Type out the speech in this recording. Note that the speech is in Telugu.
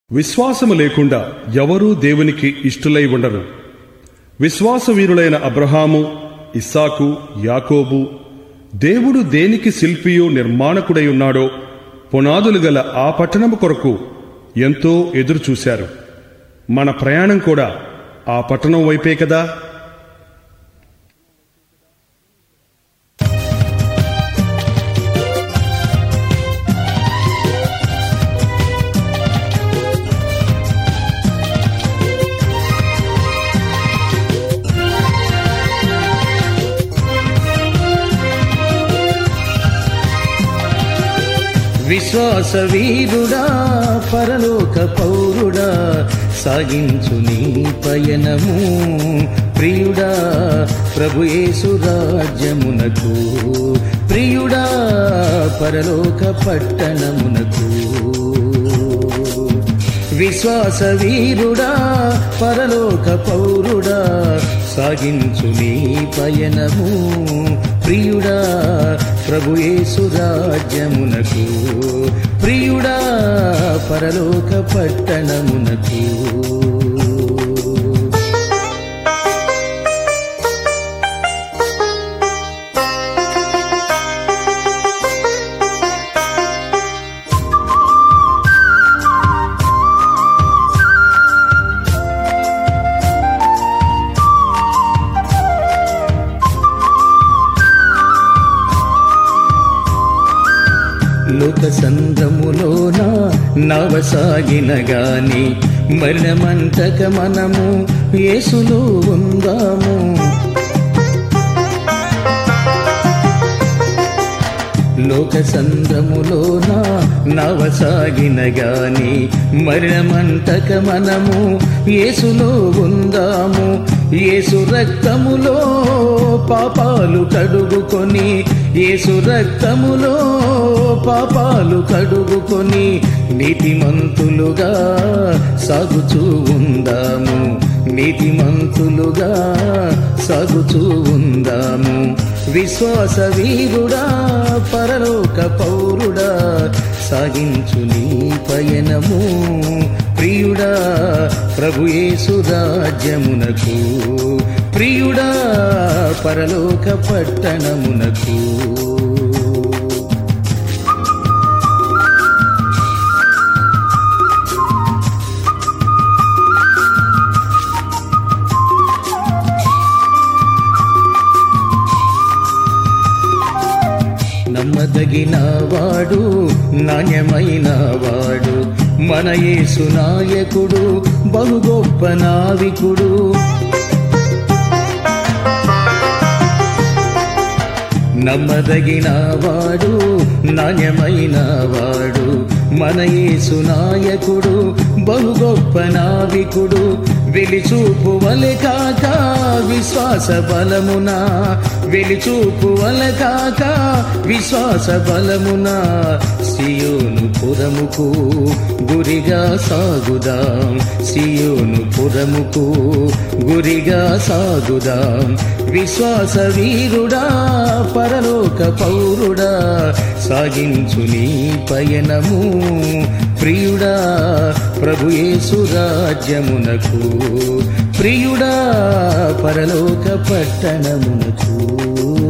విశ్వాసము లేకుండా ఎవరూ దేవునికి ఇష్టులై ఉండరు విశ్వాసవీరులైన అబ్రహాము ఇస్సాకు యాకోబు దేవుడు దేనికి శిల్పియు నిర్మాణకుడై ఉన్నాడో పునాదులు గల ఆ పట్టణము కొరకు ఎంతో ఎదురు చూశారు మన ప్రయాణం కూడా ఆ పట్టణం వైపే కదా విశ్వాస వీరుడా పరలోక పౌరుడా సాగించు నీ పయనము ప్రియుడా ప్రభు యేసు రాజ్యమునకు ప్రియుడా పరలోక పట్టణమునకు విశ్వాస వీరుడా పరలోక పౌరుడా సాగించు నీ పయనము ప్రియుడా ప్రభు యేసు రాజ్యమునకు ప్రియుడా పరలోక పట్టణమునకు లోక సంద్రములోన నవసాగిన గాని మరణమంతక మనము యేసులో ఉందాము లోక సంద్రములోన నవసాగిన గాని మరణమంతక మనము యేసులో ఉందాము యేసు రక్తములో పాపాలు కడుగుకొని యేసు రక్తములో పాపాలు కడుగుకొని నీతిమంతులుగా సాగుచూ ఉందాము నీతిమంతులుగా సాగుచూ ఉందాము విశ్వాస వీరుడా పరలోక పౌరుడా సాగించు నీ పయనము ప్రియుడా ప్రభు యేసు రాజ్యమునకు ప్రియుడా పరలోక పట్టణమునకు నమ్మదగిన వాడు నాణ్యమైన వాడు మన యేసు నాయకుడు బహు గొప్ప నావికుడు నమ్మదగిన వాడు నాణ్యమైన వాడు మన యేసు నాయకుడు బహు గొప్ప నావికుడు వెలిచూపు వలె కాక విశ్వాస బలమున వెలిచూపు వలె కాక విశ్వాస బలమున సియోను పురముకు గురిగా సాగుదాం సియోను పురముకు గురిగా సాగుదాం విశ్వాస వీరుడా పరలోక పౌరుడా సాగించు నీ పయనము ప్రియుడా ప్రభు యేసు రాజ్యమునకు ప్రియుడా పరలోక పట్టణమునకు